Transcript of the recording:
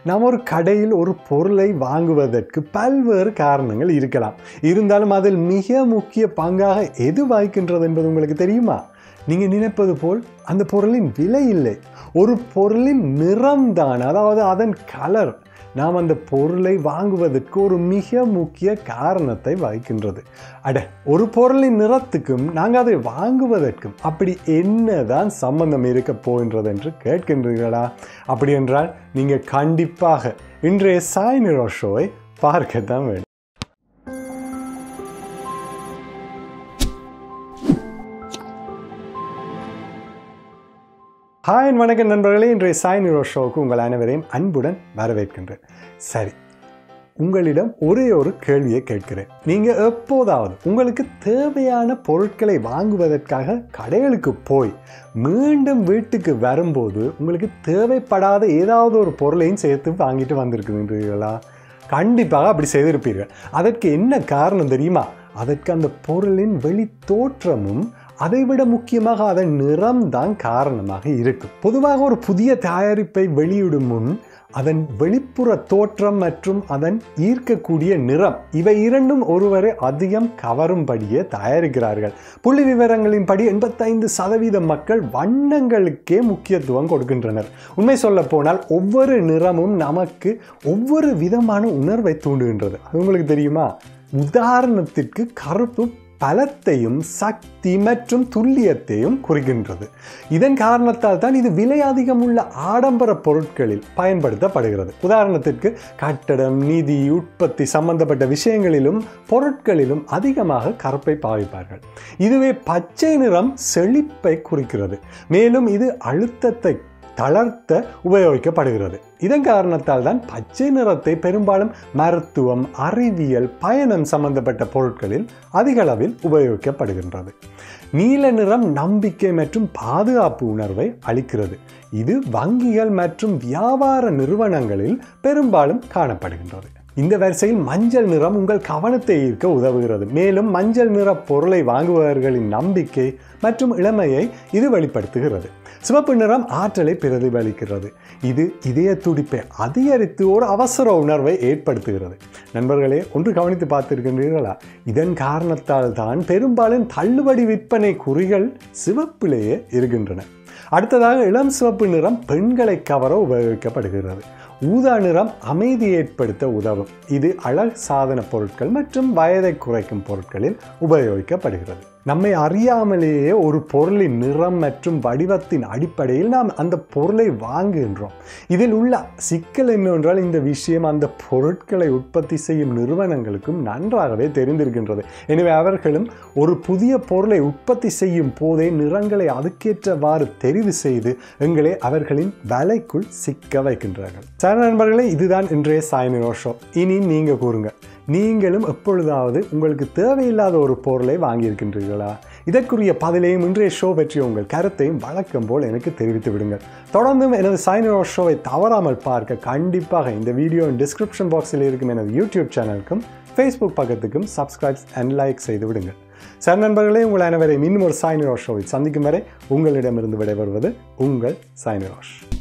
நாம் ஒரு கடையில் ஒரு பொருளை வாங்குவதற்கு பல்வேறு காரணங்கள் இருக்கலாம் இருந்தாலும் அதில் மிக முக்கிய பங்காக எது வகிக்கின்றது என்பது உங்களுக்கு தெரியுமா நீங்கள் நினைப்பது போல் அந்த பொருளின் விலை இல்லை ஒரு பொருளின் நிறம்தான் அதாவது அதன் கலர் நாம் அந்த பொருளை வாங்குவதற்கு ஒரு மிக முக்கிய காரணத்தை வகிக்கின்றது அட ஒரு பொருளின் நிறத்துக்கும் நாங்கள் அதை வாங்குவதற்கும் அப்படி என்னதான் சம்பந்தம் இருக்க போகின்றது என்று கேட்கின்றீர்களா அப்படி என்றால் நீங்கள் கண்டிப்பாக இன்றைய சாய் நிரோ ஷோவை பார்க்கத்தான் வேண்டும் ஹாய் வணக்கம் நண்பர்களே இன்றைய சாய் நிரோ ஷோவுக்கு உங்கள் அனைவரையும் அன்புடன் வரவேற்கின்றேன் சரி உங்களிடம் ஒரே ஒரு கேள்வியை கேட்கிறேன் நீங்கள் எப்போதாவது உங்களுக்கு தேவையான பொருட்களை வாங்குவதற்காக கடைகளுக்கு போய் மீண்டும் வீட்டுக்கு வரும்போது உங்களுக்கு தேவைப்படாத ஏதாவது ஒரு பொருளையும் சேர்த்து வாங்கிட்டு வந்திருக்குன்றீர்களா கண்டிப்பாக அப்படி செய்திருப்பீர்கள் அதற்கு என்ன காரணம் தெரியுமா அதற்கு அந்த பொருளின் வெளி தோற்றமும் அதைவிட முக்கியமாக அதன் நிறம்தான் காரணமாக இருக்கும் பொதுவாக ஒரு புதிய தயாரிப்பை வெளியிடும் முன் அதன் வெளிப்புற தோற்றம் மற்றும் அதன் ஈர்க்கக்கூடிய நிறம் இவை இரண்டும் ஒருவரை அதிகம் கவரும்படியே தயாரிக்கிறார்கள் புள்ளி விவரங்களின்படி எண்பத்தைந்து சதவீத மக்கள் வண்ணங்களுக்கே முக்கியத்துவம் கொடுக்கின்றனர் உண்மை சொல்ல போனால் ஒவ்வொரு நிறமும் நமக்கு ஒவ்வொரு விதமான உணர்வை தூண்டுகின்றது அது உங்களுக்கு தெரியுமா உதாரணத்திற்கு கருப்பு பலத்தையும் சக்தி மற்றும் துல்லியத்தையும் குறிக்கின்றது இதன் காரணத்தால் தான் இது விலை அதிகம் உள்ள ஆடம்பர பொருட்களில் பயன்படுத்தப்படுகிறது உதாரணத்திற்கு கட்டடம் நிதி உற்பத்தி சம்பந்தப்பட்ட விஷயங்களிலும் பொருட்களிலும் அதிகமாக கருப்பை பாவிப்பார்கள் இதுவே பச்சை நிறம் செழிப்பை குறிக்கிறது மேலும் இது அழுத்தத்தை தளர்த்த உபயோகிக்கப்படுகிறது இதன் காரணத்தால் தான் பச்சை நிறத்தை பெரும்பாலும் மருத்துவம் அறிவியல் பயணம் சம்பந்தப்பட்ட பொருட்களில் அதிக அளவில் உபயோகிக்கப்படுகின்றது நீல நிறம் நம்பிக்கை மற்றும் பாதுகாப்பு உணர்வை அளிக்கிறது இது வங்கிகள் மற்றும் வியாபார நிறுவனங்களில் பெரும்பாலும் காணப்படுகின்றது இந்த வரிசையில் மஞ்சள் நிறம் உங்கள் கவனத்தை ஈர்க்க உதவுகிறது மேலும் மஞ்சள் நிற பொருளை வாங்குபவர்களின் நம்பிக்கை மற்றும் இளமையை இது வெளிப்படுத்துகிறது சிவப்பு நிறம் ஆற்றலை பிரதிபலிக்கிறது இது இதய துடிப்பை அதிகரித்து ஒரு அவசர உணர்வை ஏற்படுத்துகிறது நண்பர்களே ஒன்று கவனித்து பார்த்திருக்கின்றீர்களா இதன் காரணத்தால் தான் பெரும்பாலும் தள்ளுபடி விற்பனை குறிகள் சிவப்பிலேயே இருக்கின்றன அடுத்ததாக இளம் சிவப்பு நிறம் பெண்களை கவர உபயோகிக்கப்படுகிறது ஊதா நிறம் அமைதி ஏற்படுத்த உதவும் இது அழகு சாதன பொருட்கள் மற்றும் வயதை குறைக்கும் பொருட்களில் உபயோகிக்கப்படுகிறது நம்மை அறியாமலேயே ஒரு பொருளின் நிறம் மற்றும் வடிவத்தின் அடிப்படையில் நாம் அந்த பொருளை வாங்குகின்றோம் இதில் உள்ள சிக்கல் என்னவென்றால் இந்த விஷயம் அந்த பொருட்களை உற்பத்தி செய்யும் நிறுவனங்களுக்கும் நன்றாகவே தெரிந்திருக்கின்றது எனவே அவர்களும் ஒரு புதிய பொருளை உற்பத்தி செய்யும் போதே நிறங்களை அதுக்கேற்றவாறு தெரிவு செய்து எங்களை அவர்களின் வலைக்குள் சிக்க வைக்கின்றார்கள் சார் நண்பர்களே இதுதான் இன்றைய சாய்னிரோ ஷோ இனி நீங்கள் கூறுங்க நீங்களும் எப்பொழுதாவது உங்களுக்கு தேவையில்லாத ஒரு பொருளை வாங்கியிருக்கின்றீர்களா இதற்குரிய பதிலையும் இன்றைய ஷோ பற்றி உங்கள் கருத்தையும் வழக்கம் போல் எனக்கு தெரிவித்து விடுங்கள் தொடர்ந்தும் எனது சைனரோ ஷோவை தவறாமல் பார்க்க கண்டிப்பாக இந்த வீடியோ டிஸ்கிரிப்ஷன் பாக்ஸில் இருக்கும் எனது யூடியூப் சேனலுக்கும் ஃபேஸ்புக் பக்கத்துக்கும் சப்ஸ்கிரைப்ஸ் அண்ட் லைக் செய்து விடுங்கள் சார் நண்பர்களே உங்கள் அனைவரையும் இன்னும் ஒரு சாய்னிரோ ஷோவை சந்திக்கும் வரை உங்களிடமிருந்து விடைபெறுவது உங்கள் சாய்னிரோஷ்